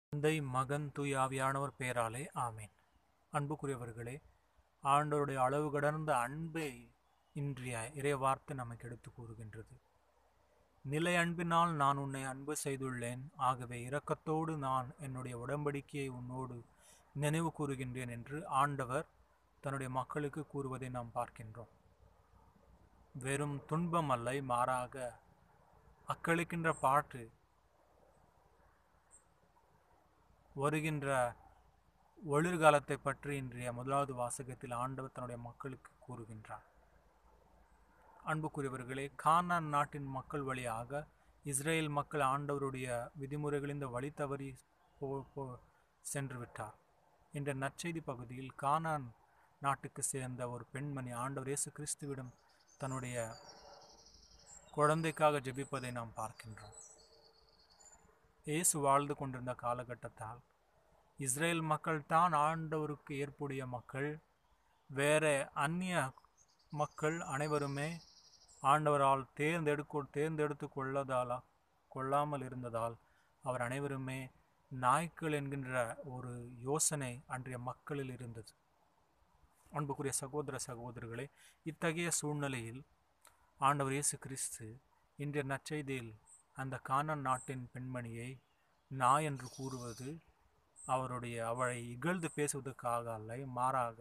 தந்தை மகன் தூய் ஆவியானவர் பெயராலே ஆமேன் அன்புக்குரியவர்களே ஆண்டவருடைய அளவு கடந்த அன்பை இன்றைய இறைவார்த்தை நமக்கு எடுத்து கூறுகின்றது நிலை அன்பினால் நான் உன்னை அன்பு செய்துள்ளேன் ஆகவே இரக்கத்தோடு நான் என்னுடைய உடன்படிக்கையை உன்னோடு நினைவு கூறுகின்றேன் என்று ஆண்டவர் தன்னுடைய மக்களுக்கு கூறுவதை நாம் பார்க்கின்றோம் வெறும் துன்பம் அல்ல மாறாக அக்களிக்கின்ற பாட்டு வருகின்ற ஒளிர்காலத்தை பற்றி இன்றைய முதலாவது வாசகத்தில் ஆண்டவர் தன்னுடைய மக்களுக்கு கூறுகின்றார் அன்புக்குரியவர்களே கானான் நாட்டின் மக்கள் வழியாக இஸ்ரேல் மக்கள் ஆண்டவருடைய விதிமுறைகளின் வழி தவறி போ போ சென்று விட்டார் என்ற நற்செய்தி பகுதியில் கானான் நாட்டுக்கு சேர்ந்த ஒரு பெண்மணி ஆண்டவர் இயேசு கிறிஸ்துவிடம் தன்னுடைய குழந்தைக்காக ஜெபிப்பதை நாம் பார்க்கின்றோம் இயேசு வாழ்ந்து கொண்டிருந்த காலகட்டத்தால் இஸ்ரேல் மக்கள் தான் ஆண்டவருக்கு ஏற்புடைய மக்கள் வேற அந்நிய மக்கள் அனைவருமே ஆண்டவரால் தேர்ந்தெடுக்க தேர்ந்தெடுத்து கொள்ளதாலா கொள்ளாமல் இருந்ததால் அவர் அனைவருமே நாய்க்கள் என்கின்ற ஒரு யோசனை அன்றைய மக்களில் இருந்தது அன்புக்குரிய சகோதர சகோதரர்களே இத்தகைய சூழ்நிலையில் ஆண்டவர் இயேசு கிறிஸ்து இன்றைய நற்செய்தியில் அந்த கானான் நாட்டின் பெண்மணியை நாய் என்று கூறுவது அவருடைய அவளை இகழ்ந்து பேசுவதற்காக அல்ல மாறாக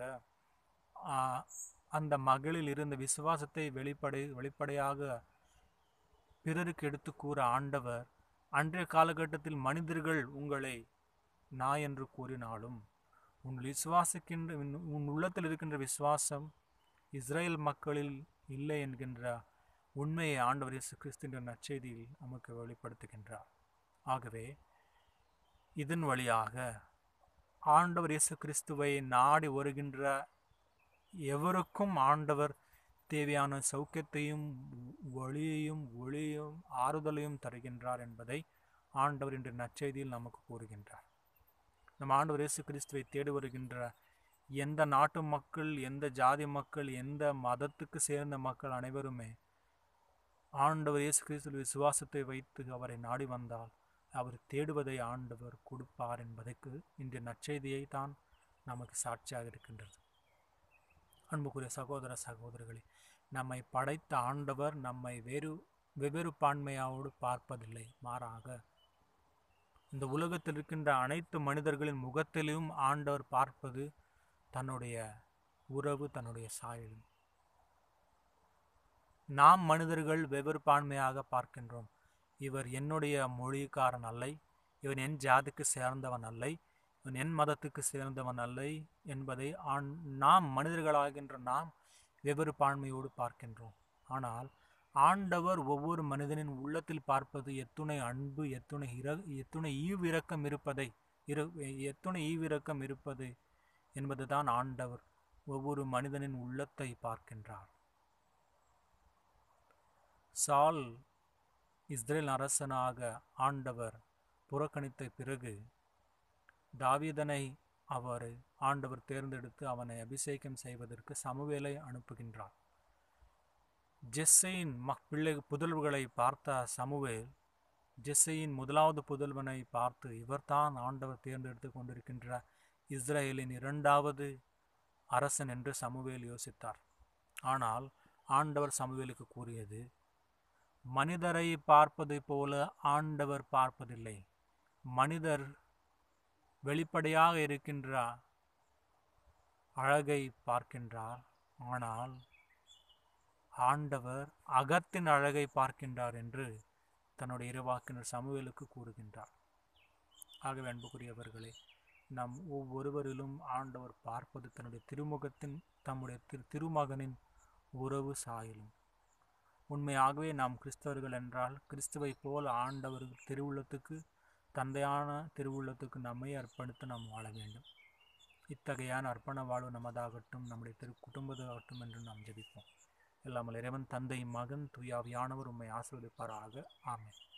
அந்த மகளில் இருந்த விசுவாசத்தை வெளிப்படை வெளிப்படையாக பிறருக்கு எடுத்து கூற ஆண்டவர் அன்றைய காலகட்டத்தில் மனிதர்கள் உங்களை நாய் என்று கூறினாலும் உன் விசுவாசிக்கின்ற உன் உள்ளத்தில் இருக்கின்ற விசுவாசம் இஸ்ரேல் மக்களில் இல்லை என்கின்ற உண்மையை ஆண்டவர் இயேசு கிறிஸ்துன்ற நற்செய்தியில் நமக்கு வெளிப்படுத்துகின்றார் ஆகவே இதன் வழியாக ஆண்டவர் இயேசு கிறிஸ்துவை நாடி வருகின்ற எவருக்கும் ஆண்டவர் தேவையான சௌக்கியத்தையும் ஒளியையும் ஒளியும் ஆறுதலையும் தருகின்றார் என்பதை ஆண்டவர் இன்று நற்செய்தியில் நமக்கு கூறுகின்றார் நம் ஆண்டவர் இயேசு கிறிஸ்துவை தேடி வருகின்ற எந்த நாட்டு மக்கள் எந்த ஜாதி மக்கள் எந்த மதத்துக்கு சேர்ந்த மக்கள் அனைவருமே ஆண்டவர் இயேசு கிறிஸ்து விசுவாசத்தை வைத்து அவரை நாடி வந்தால் அவர் தேடுவதை ஆண்டவர் கொடுப்பார் என்பதற்கு இன்றைய நற்செய்தியை தான் நமக்கு சாட்சியாக இருக்கின்றது அன்புக்குரிய சகோதர சகோதரர்களே நம்மை படைத்த ஆண்டவர் நம்மை வேறு வெவ்வேறு பான்மையோடு பார்ப்பதில்லை மாறாக இந்த உலகத்தில் இருக்கின்ற அனைத்து மனிதர்களின் முகத்திலும் ஆண்டவர் பார்ப்பது தன்னுடைய உறவு தன்னுடைய சாயலும் நாம் மனிதர்கள் வெவ்வேறு பான்மையாக பார்க்கின்றோம் இவர் என்னுடைய மொழிக்காரன் அல்லை இவன் என் ஜாதிக்கு சேர்ந்தவன் அல்லை இவன் என் மதத்துக்கு சேர்ந்தவன் அல்லை என்பதை ஆண் நாம் மனிதர்களாகின்ற நாம் வெவ்வேறு பான்மையோடு பார்க்கின்றோம் ஆனால் ஆண்டவர் ஒவ்வொரு மனிதனின் உள்ளத்தில் பார்ப்பது எத்துணை அன்பு எத்துணை இர எத்துணை ஈவிரக்கம் இருப்பதை இரு எத்துணை ஈவிரக்கம் இருப்பது என்பதுதான் ஆண்டவர் ஒவ்வொரு மனிதனின் உள்ளத்தை பார்க்கின்றார் சால் இஸ்ரேல் அரசனாக ஆண்டவர் புறக்கணித்த பிறகு தாவீதனை அவர் ஆண்டவர் தேர்ந்தெடுத்து அவனை அபிஷேகம் செய்வதற்கு சமவேலை அனுப்புகின்றார் ஜெஸ்ஸையின் மக் பிள்ளை புதல்வர்களை பார்த்த சமுவேல் ஜெஸ்ஸையின் முதலாவது புதல்வனை பார்த்து இவர்தான் ஆண்டவர் தேர்ந்தெடுத்து கொண்டிருக்கின்ற இஸ்ரேலின் இரண்டாவது அரசன் என்று சமுவேல் யோசித்தார் ஆனால் ஆண்டவர் சமுவேலுக்கு கூறியது மனிதரை பார்ப்பதை போல ஆண்டவர் பார்ப்பதில்லை மனிதர் வெளிப்படையாக இருக்கின்ற அழகை பார்க்கின்றார் ஆனால் ஆண்டவர் அகத்தின் அழகை பார்க்கின்றார் என்று தன்னுடைய இருவாக்கினர் சமூகலுக்கு கூறுகின்றார் ஆகவே அன்புக்குரியவர்களே நம் ஒவ்வொருவரிலும் ஆண்டவர் பார்ப்பது தன்னுடைய திருமுகத்தின் தம்முடைய திரு திருமகனின் உறவு சாயலும் உண்மையாகவே நாம் கிறிஸ்தவர்கள் என்றால் கிறிஸ்துவை போல் ஆண்டவர் திருவுள்ளத்துக்கு தந்தையான திருவுள்ளத்துக்கு நம்மை அர்ப்பணித்து நாம் வாழ வேண்டும் இத்தகையான அர்ப்பண வாழ்வு நமதாகட்டும் நம்முடைய திரு குடும்பதாகட்டும் என்று நாம் ஜெபிப்போம் எல்லாமல் இறைவன் தந்தை மகன் துயாவியானவர் உண்மை ஆசிர்வதிப்பாராக ஆமேன்